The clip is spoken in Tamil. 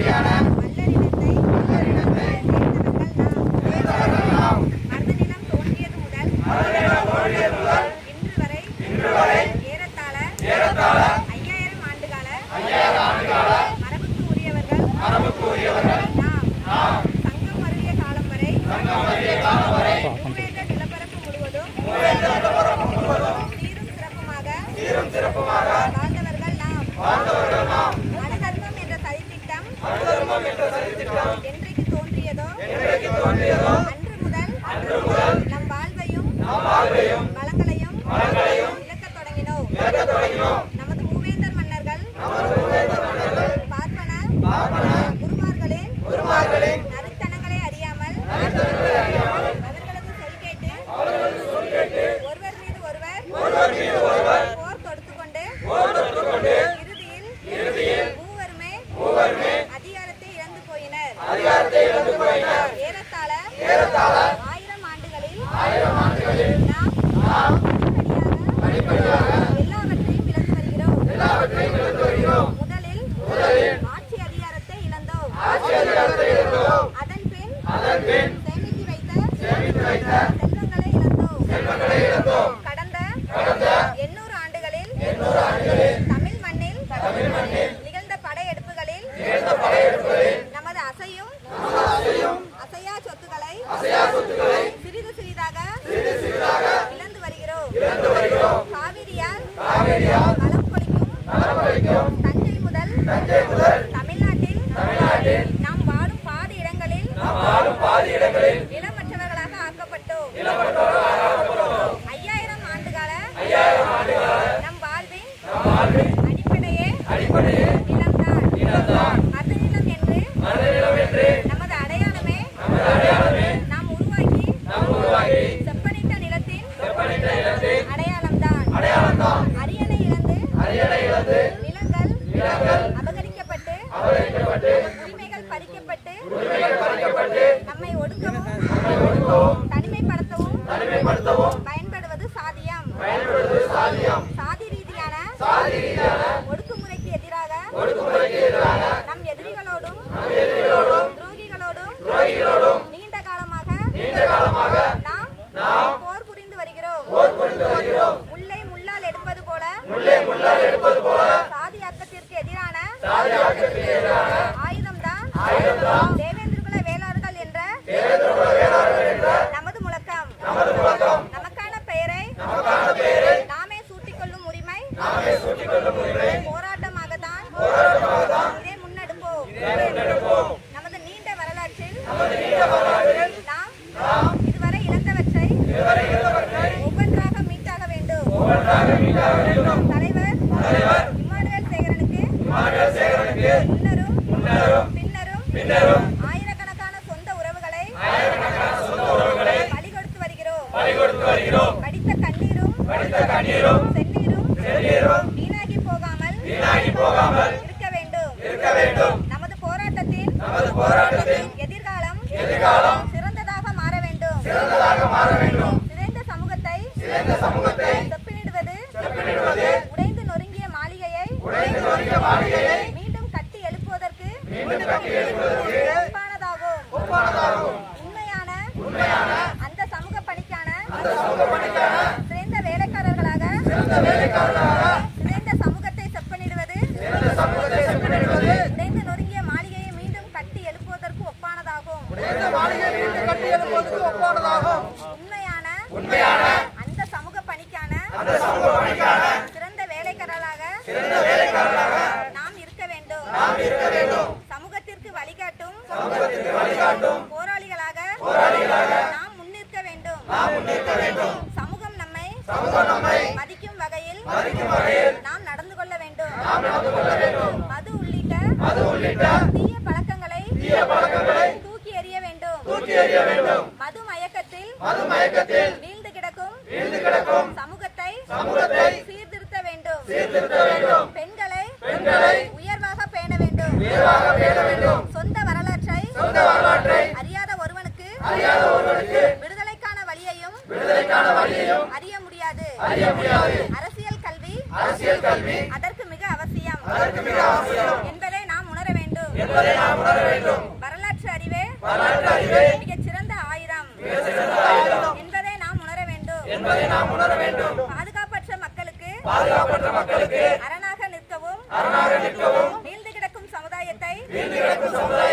வல்லரினத்தை சேர்ந்தவர்கள் நாம். மருதநிலம் தோன்றியது முதல் இன்று வரை ஏறத்தாழ ஐயாயிரம் ஆண்டுகால மரபுக்கு உரியவர்கள் நாம். சங்கம் மருவிய காலம் வரை மூவேந்தர் நிலப்பரப்பு முழுவதும் சீரும் சிறப்புமாக வாழ்ந்தவர்கள் நாம். அணுதர்மம் என்ற சதித்திட்டம் என்றைக்கு தோன்றியதோ அன்று முதல் நம் வாழ்வையும் வளங்களையும் இழக்கத் தொடங்கினோம் நமது மூவேந்தர் மன்னர்கள் பார்ப்பன குருமார்களின் நறுத்தனங்களை அறியாமல் அவர்களது சொல் கேட்டு ஒருவர் மீது ஒருவர் போர் தொடுத்துக்கொண்டு இறுதியில் மூவருமே அதிகாரத்தை இழந்து போயினர் ஏறத்தாழ ஆயிரம் ஆண்டுகளில் நாம் படிப்படியாக எல்லாவற்றையும் இழந்து வருகிறோம் முதலில் ஆட்சி அதிகாரத்தை இழந்தோம் அதன் பின் சேமித்து வைத்த செல்வங்களை இழந்தோம் கடந்த எண்ணூறு ஆண்டுகளில் தமிழ் மண்ணில் நிகழ்ந்த படையெடுப்புகளில் நமது அசையும் அசையா சொத்துக்களை சிறிது சிறிதாக இழந்து வருகிறோம் காவிரியால் வளம் கொளிக்கும் தஞ்சை முதல் தமிழ்நாட்டில் நாம் வாடும் பாதி இடங்களில் நிலமற்றவர்களாக ஆக்கப்பட்டோம் ஐயாயிரம் ஆண்டுகால நம் வாழ்வின் அடிப்படையே நிலம்தான் மருத நிலம் என்று நமது அடையாளமே நாம் உருவாக்கி செப்பனிட்ட நிலத்தின் அடையாளம்தான் அரியணை இழந்து நிலங்கள் அபகரிக்கப்பட்டு உரிமைகள் பறிக்கப்பட்டு நம்மை ஒடுக்கவும் தனிமைப்படுத்தவும் பயன்படுவது சாதியம் சாதி ரீதியான ஒடுக்குமுறைக்கு எதிராக நம் எதிரிகளோடும் துரோகிகளோடும் நீண்ட காலமாக நாம் போர் புரிந்து வருகிறோம் முல்லை முள்ளால் எடுப்பது போல சாதி ஆக்கத்திற்கு எதிரான ஆயுதம்தான் தேவேந்திரகுல வேளாளர்கள் என்ற நமது முழக்கம் நமக்கான பெயரை நாமே சூட்டிக்கொள்ளும் உரிமை போராட்டமாகத்தான் இதை முன்னெடுப்போம் நமது நீண்ட வரலாற்றில் நாம் இதுவரை இழந்தவற்றை ஒவ்வொன்றாக மீட்டாக வேண்டும் தலைவர் இம்மானுவேல் சேகரனுக்கு முன்னரும் பின்னரும் ஆயிரக்கணக்கான சொந்த உறவுகளை பலி கொடுத்து வருகிறோம் படித்த கண்ணீரும் செந்நீரும் வீணாகி போகாமல் இருக்க வேண்டும் நமது போராட்டத்தின் எதிர்காலம் சிறந்ததாக மாற வேண்டும் சிதைந்த சமூகத்தை செப்பனிடுவது உடைந்து நொறுங்கிய மாளிகையை மீண்டும் கட்டி எழுப்புவதற்கு ஒப்பானதாகும் உண்மையான அந்த சமூக பணிக்கான சிறந்த வேலைக்காரர்களாக சிறந்த சமூகத்தை செப்பனிடுவது உடைந்து நொறுங்கிய மாளிகையை மீண்டும் கட்டி எழுப்புவதற்கு ஒப்பானதாகும் உண்மையான அந்த சமூக பணிக்கான சிறந்த வேலைக்காரர்களாக நாம் இருக்க வேண்டும் சமூகத்திற்கு வழிகாட்டும் போராளிகளாக நாம் முன்னிற்க வேண்டும் சமூகம் நம்மை மதிக்கும் வகையில் நாம் நடந்து கொள்ள வேண்டும் மது உள்ளிட்ட தீய பழக்கங்களை தூக்கி எறிய வேண்டும் மது மயக்கத்தில் வீழ்ந்து கிடக்கும் சமூகத்தை சீர்திருத்த வேண்டும் பெண்களை உயர்வாக பேண வேண்டும் சொந்த வரலாற்றை அறியாத ஒருவனுக்கு விடுதலைக்கான வழியையும் அறிய முடியாது அரசியல் கல்வி அதற்கு மிக அவசியம் என்பதை நாம் உணர வேண்டும் மிகச் சிறந்த ஆயுதம் என்பதை நாம் உணர வேண்டும் பாதுகாப்பற்ற மக்களுக்கு அரணாக நிற்கவும் நீண்டு கிடக்கும் சமுதாயத்தை